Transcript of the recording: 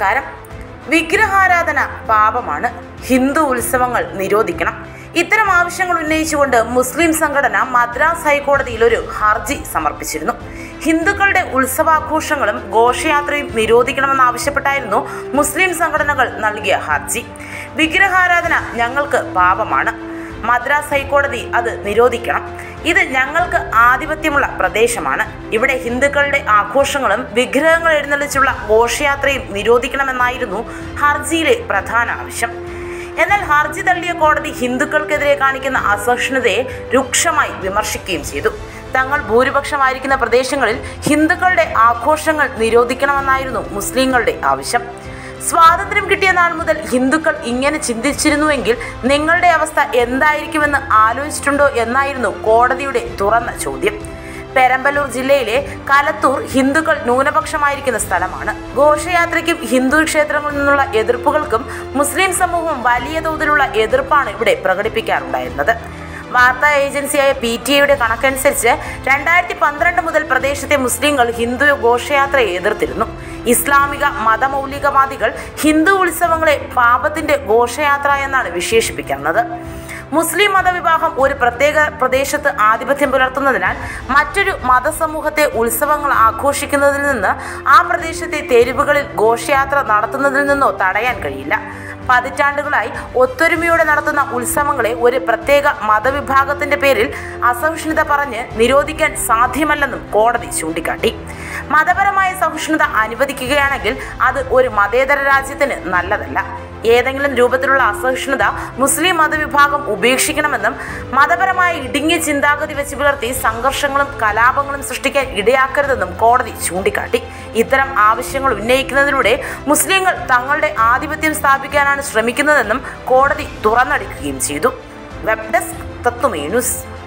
നമസ്കാരം വിഗ്രഹാരാധന പാപമാണ് ഹിന്ദു ഉത്സവങ്ങൾ നിരോധിക്കണം ഇത്തരം ആവശ്യങ്ങൾ ഉന്നയിച്ചുകൊണ്ട് മുസ്ലിം സംഘടന മദ്രാസ് ഹൈക്കോടതിയിൽ ഒരു ഹർജി സമർപ്പിച്ചിരുന്നു ഹിന്ദുക്കളുടെ ഉത്സവാഘോഷങ്ങളും ഘോഷയാത്രയും നിരോധിക്കണമെന്നാവശ്യപ്പെട്ടായിരുന്നു മുസ്ലിം സംഘടനകൾ നൽകിയ ഹർജി വിഗ്രഹാരാധന ഞങ്ങൾക്ക് പാപമാണ് മദ്രാസ് ഹൈക്കോടതി അത് നിരോധിക്കണം ഇത് ഞങ്ങൾക്ക് ആധിപത്യമുള്ള പ്രദേശമാണ് ഇവിടെ ഹിന്ദുക്കളുടെ ആഘോഷങ്ങളും വിഗ്രഹങ്ങൾ എഴുന്നള്ളിച്ചുള്ള ഘോഷയാത്രയും നിരോധിക്കണമെന്നായിരുന്നു ഹർജിയിലെ പ്രധാന ആവശ്യം എന്നാൽ ഹർജി തള്ളിയ കോടതി ഹിന്ദുക്കൾക്കെതിരെ കാണിക്കുന്ന അസഹിഷ്ണുതയെ രൂക്ഷമായി വിമർശിക്കുകയും ചെയ്തു തങ്ങൾ ഭൂരിപക്ഷമായിരിക്കുന്ന പ്രദേശങ്ങളിൽ ഹിന്ദുക്കളുടെ ആഘോഷങ്ങൾ നിരോധിക്കണമെന്നായിരുന്നു മുസ്ലിങ്ങളുടെ ആവശ്യം സ്വാതന്ത്ര്യം കിട്ടിയ നാൾ മുതൽ ഹിന്ദുക്കൾ ഇങ്ങനെ ചിന്തിച്ചിരുന്നുവെങ്കിൽ നിങ്ങളുടെ അവസ്ഥ എന്തായിരിക്കുമെന്ന് ആലോചിച്ചിട്ടുണ്ടോ എന്നായിരുന്നു കോടതിയുടെ തുറന്ന ചോദ്യം പെരമ്പലൂർ ജില്ലയിലെ കലത്തൂർ ഹിന്ദുക്കൾ ന്യൂനപക്ഷമായിരിക്കുന്ന സ്ഥലമാണ് ഘോഷയാത്രയ്ക്കും ഹിന്ദു ക്ഷേത്രങ്ങളിൽ നിന്നുള്ള എതിർപ്പുകൾക്കും മുസ്ലിം സമൂഹം വലിയ തോതിലുള്ള എതിർപ്പാണ് ഇവിടെ പ്രകടിപ്പിക്കാറുണ്ടായിരുന്നത് വാർത്താ ഏജൻസിയായ പി ടി എയുടെ കണക്കനുസരിച്ച് രണ്ടായിരത്തി പന്ത്രണ്ട് മുതൽ പ്രദേശത്തെ മുസ്ലിങ്ങൾ ഹിന്ദു ഘോഷയാത്രയെ എതിർത്തിരുന്നു ഇസ്ലാമിക മതമൗലികവാദികൾ ഹിന്ദു ഉത്സവങ്ങളെ പാപത്തിന്റെ ഘോഷയാത്ര എന്നാണ് വിശേഷിപ്പിക്കുന്നത് മുസ്ലിം മതവിഭാഗം ഒരു പ്രത്യേക പ്രദേശത്ത് ആധിപത്യം പുലർത്തുന്നതിനാൽ മറ്റൊരു മതസമൂഹത്തെ ഉത്സവങ്ങൾ ആഘോഷിക്കുന്നതിൽ നിന്ന് ആ പ്രദേശത്തെ തെരുവുകളിൽ ഘോഷയാത്ര നടത്തുന്നതിൽ നിന്നോ തടയാൻ കഴിയില്ല പതിറ്റാണ്ടുകളായി ഒത്തൊരുമയോടെ നടത്തുന്ന ഉത്സവങ്ങളെ ഒരു പ്രത്യേക മതവിഭാഗത്തിന്റെ പേരിൽ അസഹിഷ്ണുത പറഞ്ഞ് നിരോധിക്കാൻ സാധ്യമല്ലെന്നും കോടതി ചൂണ്ടിക്കാട്ടി മതപരമായ സഹിഷ്ണുത അനുവദിക്കുകയാണെങ്കിൽ അത് ഒരു മതേതര രാജ്യത്തിന് നല്ലതല്ല ഏതെങ്കിലും രൂപത്തിലുള്ള അസഹിഷ്ണുത മുസ്ലിം മതവിഭാഗം ഉപേക്ഷിക്കണമെന്നും മതപരമായ ഇടുങ്ങിയ ചിന്താഗതി വെച്ച് പുലർത്തി സംഘർഷങ്ങളും കലാപങ്ങളും സൃഷ്ടിക്കാൻ ഇടയാക്കരുതെന്നും കോടതി ചൂണ്ടിക്കാട്ടി ഇത്തരം ആവശ്യങ്ങൾ ഉന്നയിക്കുന്നതിലൂടെ മുസ്ലിങ്ങൾ തങ്ങളുടെ ആധിപത്യം സ്ഥാപിക്കാനാണ് ശ്രമിക്കുന്നതെന്നും കോടതി തുറന്നടിക്കുകയും ചെയ്തു വെബ് ഡെസ്ക് തത്വമേ ന്യൂസ്